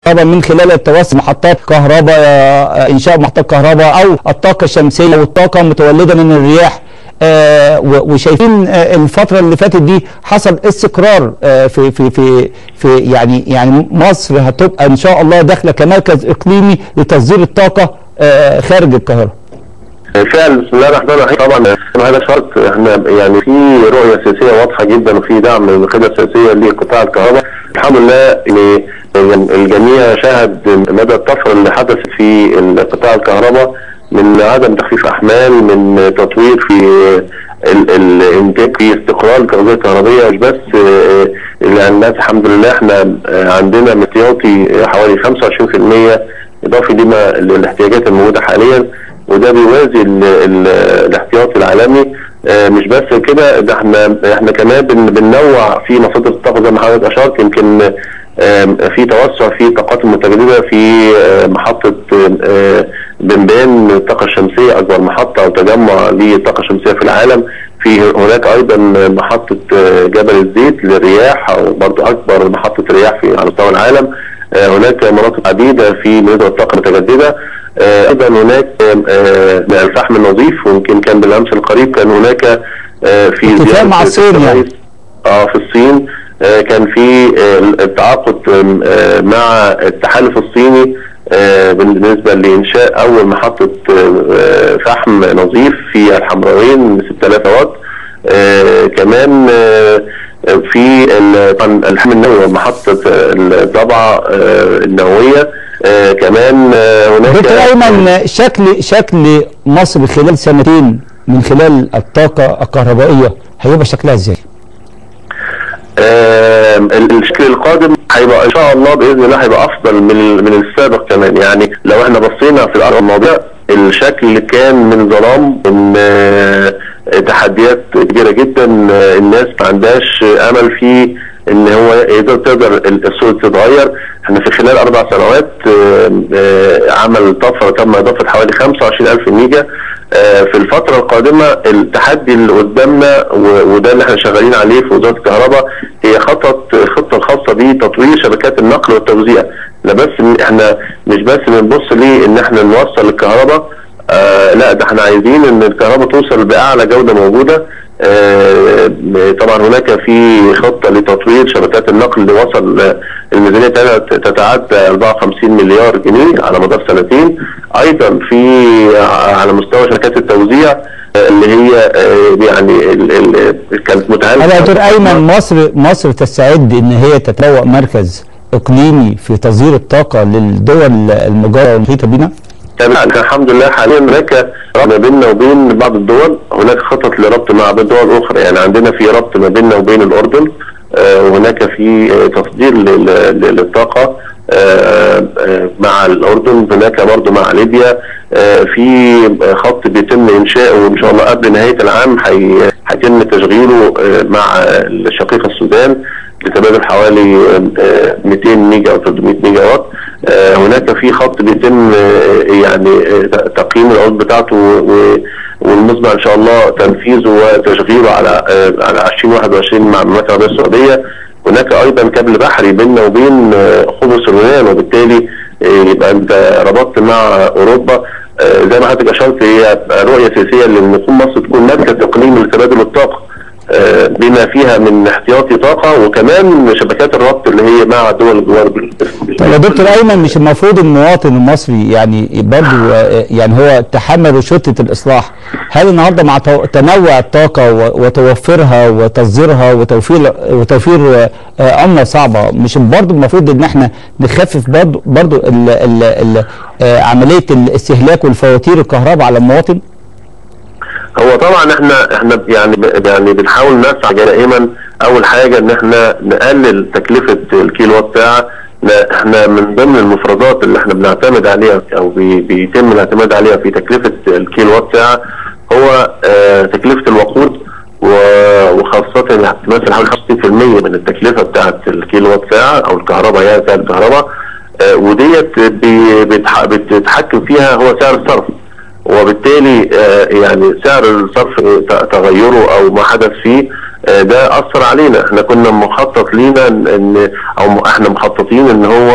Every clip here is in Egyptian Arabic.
الكهرباء من خلال التوسع محطات كهرباء آه، انشاء محطات كهرباء او الطاقه الشمسيه والطاقه المتولده من الرياح آه، و- وشايفين آه، الفتره اللي فاتت دي حصل استقرار آه، في في في في يعني يعني مصر هتبقى ان شاء الله داخله كمركز اقليمي لتصدير الطاقه آه، خارج القاهره فعلا بسم الله الرحمن الرحيم طبعا هذا شرط احنا يعني في رؤيه سياسيه واضحه جدا وفي دعم من القياده السياسيه لقطاع الكهرباء الحمد لله ان يعني الجميع شاهد مدى الطفره اللي حدثت في قطاع الكهرباء من عدم تخفيف احمال من تطوير في ال- الانتاج في استقرار التغذيه الكهربائيه مش بس آه، لان الناس الحمد لله احنا آه، عندنا متياطي حوالي 25% اضافي لما للاحتياجات الموجوده حاليا وده بيوازي ال ال الاحتياطي العالمي آه، مش بس كده ده احنا احنا كمان بن- بننوع في مصادر الطاقه زي ما حضرتك اشرت يمكن آم، في توسع في الطاقات المتجدده في آه، محطه آه، بنبان الطاقه الشمسيه اكبر محطه او تجمع للطاقه الشمسيه في العالم في هناك ايضا محطه آه، جبل الزيت للرياح او برضو اكبر محطه رياح في على مستوى العالم آه، هناك مناطق عديده في ميزه الطاقه المتجدده آه، ايضا هناك آه، آه، الفحم النظيف ويمكن كان بالامس القريب كان هناك آه، في اتفاق زيارة مع الصين يعني. الرئيس اه في الصين آه، كان في آه، التعاقد آم، آه، مع التحالف الصيني آه، بالنسبه لانشاء اول محطه آه، فحم نظيف في الحمراوين 6000 واط آه، كمان آه، في ال- طبعاً الحمل النووي ومحطه الضبعه آه، النوويه آه، كمان آه، هناك دكتور ايمن شكل شكل مصر خلال سنتين من خلال الطاقه الكهربائيه هيبقى شكلها ازاي؟ آم، ال- الشكل القادم هيبقى ان شاء الله باذن الله هيبقى افضل من من السابق كمان يعني لو احنا بصينا في الاربع مواضيع الشكل كان من ظلام من آه، تحديات كبيره جدا آه، الناس ما عندهاش امل في ان هو يقدر تقدر ال- الصوره تتغير احنا في خلال اربع سنوات آه، آه، عمل طفره تم اضافه حوالي 25000 ميجا آه، في الفتره القادمه التحدي اللي قدامنا و- وده اللي احنا شغالين عليه في وزاره الكهرباء هي خطط خطه خاصه بتطوير شبكات النقل والتوزيع لا بس إن احنا مش بس بنبص ليه ان احنا نوصل الكهرباء آه لا ده احنا عايزين ان الكهرباء توصل باعلى جوده موجوده آه طبعا هناك في خطه لتطوير شبكات النقل اللي وصل آه، الميزانيه بتاعتها تتعدى 54 مليار جنيه على مدار سنتين ايضا في ع- على مستوى شركات التوزيع آه، اللي هي آه، يعني ال- ال- كانت متهالكه هلا يا دكتور ايمن مصر مصر تستعد ان هي تتبوأ مركز اقليمي في تصدير الطاقه للدول المجاوره والمحيطه بنا؟ تمام الحمد لله حاليا هناك ربط ما بيننا وبين بعض الدول هناك خطط لربط مع دول اخرى يعني عندنا في ربط ما بيننا وبين الاردن آه، وهناك في آه، تصدير لل- لل- للطاقه آه، آه، مع الاردن هناك برضه مع ليبيا آه، في خط بيتم انشاؤه وان شاء الله قبل نهايه العام هي- هيتم تشغيله آه، مع الشقيقه السودان لتبادل حوالي آه، 200 ميجا او 300 ميجا وات آه، هناك في خط بيتم آه، يعني آه، تقييم العود بتاعته و- والمسبق ان شاء الله تنفيذه وتشغيله على آه، على 2021 مع المملكه العربيه السعوديه هناك ايضا كابل بحري بيننا وبين آه، قبرص اليونان وبالتالي آه، يبقى انت ربطت مع اوروبا آه، زي ما حضرتك اشرت هي رؤيه سياسيه لان يكون مصر تكون مركز اقليمي لتبادل الطاقه آه، بما فيها من احتياطي طاقه وكمان شبكات الربط اللي هي مع دول الجوار بال- طب يا دكتور ايمن مش المفروض المواطن المصري يعني برضه آه، يعني هو تحمل رشوة الاصلاح هل النهارده مع تو- تنوع الطاقه و- وتوفيرها وتصديرها وتوفير وتوفير آه، آه، عمله صعبه مش برضه المفروض ان احنا نخفف برضه برضه ال- ال- ال- آه، عمليه الاستهلاك والفواتير الكهرباء على المواطن؟ هو طبعا احنا احنا يعني ب- يعني بنحاول نسعى دائما اول حاجه ان احنا نقلل تكلفه الكيلو وات ساعه لا احنا من ضمن المفردات اللي احنا بنعتمد عليها او بي بيتم الاعتماد عليها في تكلفه الكيلو وات ساعه هو اه تكلفه الوقود و- وخاصة يعني تمثل حوالي 65% من التكلفة بتاعة الكيلو وات ساعة أو الكهرباء يعني سعر الكهرباء آه، وديت بي- بتح- بتتحكم فيها هو سعر الصرف وبالتالي آه، يعني سعر الصرف ت- تغيره او ما حدث فيه آه، ده اثر علينا احنا كنا مخطط لينا ان إن- او م- احنا مخططين ان هو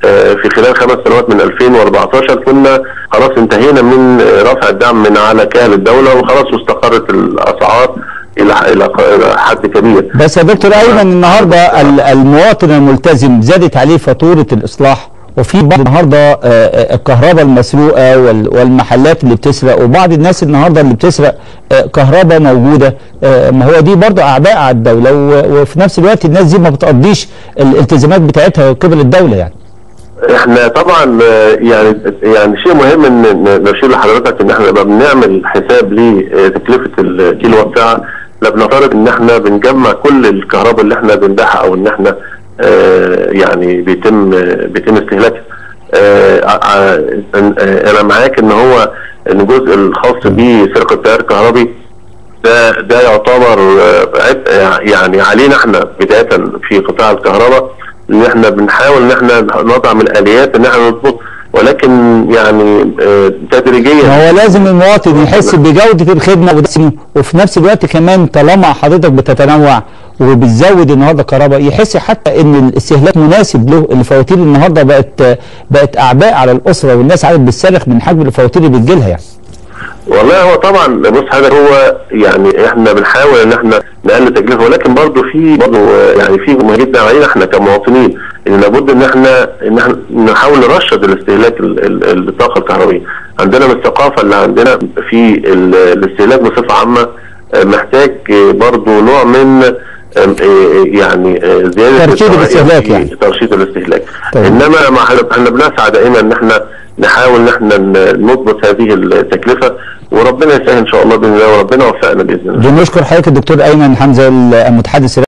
في خلال خمس سنوات من 2014 كنا خلاص انتهينا من رفع الدعم من على كاهل الدوله وخلاص واستقرت الاسعار الى الى حد كبير بس يا دكتور ايمن النهارده المواطن الملتزم زادت عليه فاتوره الاصلاح وفي بعض النهارده الكهرباء المسروقه والمحلات اللي بتسرق وبعض الناس النهارده اللي بتسرق كهرباء موجوده ما هو دي برضه اعباء على الدوله وفي نفس الوقت الناس دي ما بتقضيش الالتزامات بتاعتها قبل الدوله يعني. احنا طبعا يعني يعني شيء مهم ان نشير لحضرتك ان احنا لما بنعمل حساب لتكلفه الكيلو وات ساعه لا بنفترض ان احنا بنجمع كل الكهرباء اللي احنا بنبيعها او ان احنا آه يعني بيتم بيتم استهلاكها آه انا معاك ان هو الجزء الخاص بسرقه التيار الكهربي ده ده يعتبر يعني علينا احنا بدايه في قطاع الكهرباء ان احنا بنحاول ان احنا نضع من الاليات ان احنا نضبط ولكن يعني تدريجيا هو لازم المواطن يحس بجوده الخدمه وفي نفس الوقت كمان طالما حضرتك بتتنوع وبتزود النهارده كهرباء يحس حتى ان الاستهلاك مناسب له الفواتير النهارده بقت بقت اعباء على الاسره والناس عادت بتصرخ من حجم الفواتير اللي بتجيلها يعني. والله هو طبعا بص هذا هو يعني احنا بنحاول ان احنا نقلل تكلفه ولكن برضه في برضه يعني في مهم جدا علينا احنا كمواطنين ان لابد ان احنا ان احنا نحاول نرشد الاستهلاك الطاقه الكهربائيه عندنا من الثقافه اللي عندنا في الاستهلاك بصفه عامه محتاج برضه نوع من يعني زياده ترشيد الاستهلاك يعني ترشيد الاستهلاك طيب. انما احنا بنسعى دائما ان احنا نحاول ان احنا نضبط هذه التكلفه وربنا يسهل ان شاء الله باذن الله وربنا يوفقنا باذن الله. بنشكر حضرتك الدكتور ايمن حمزه المتحدث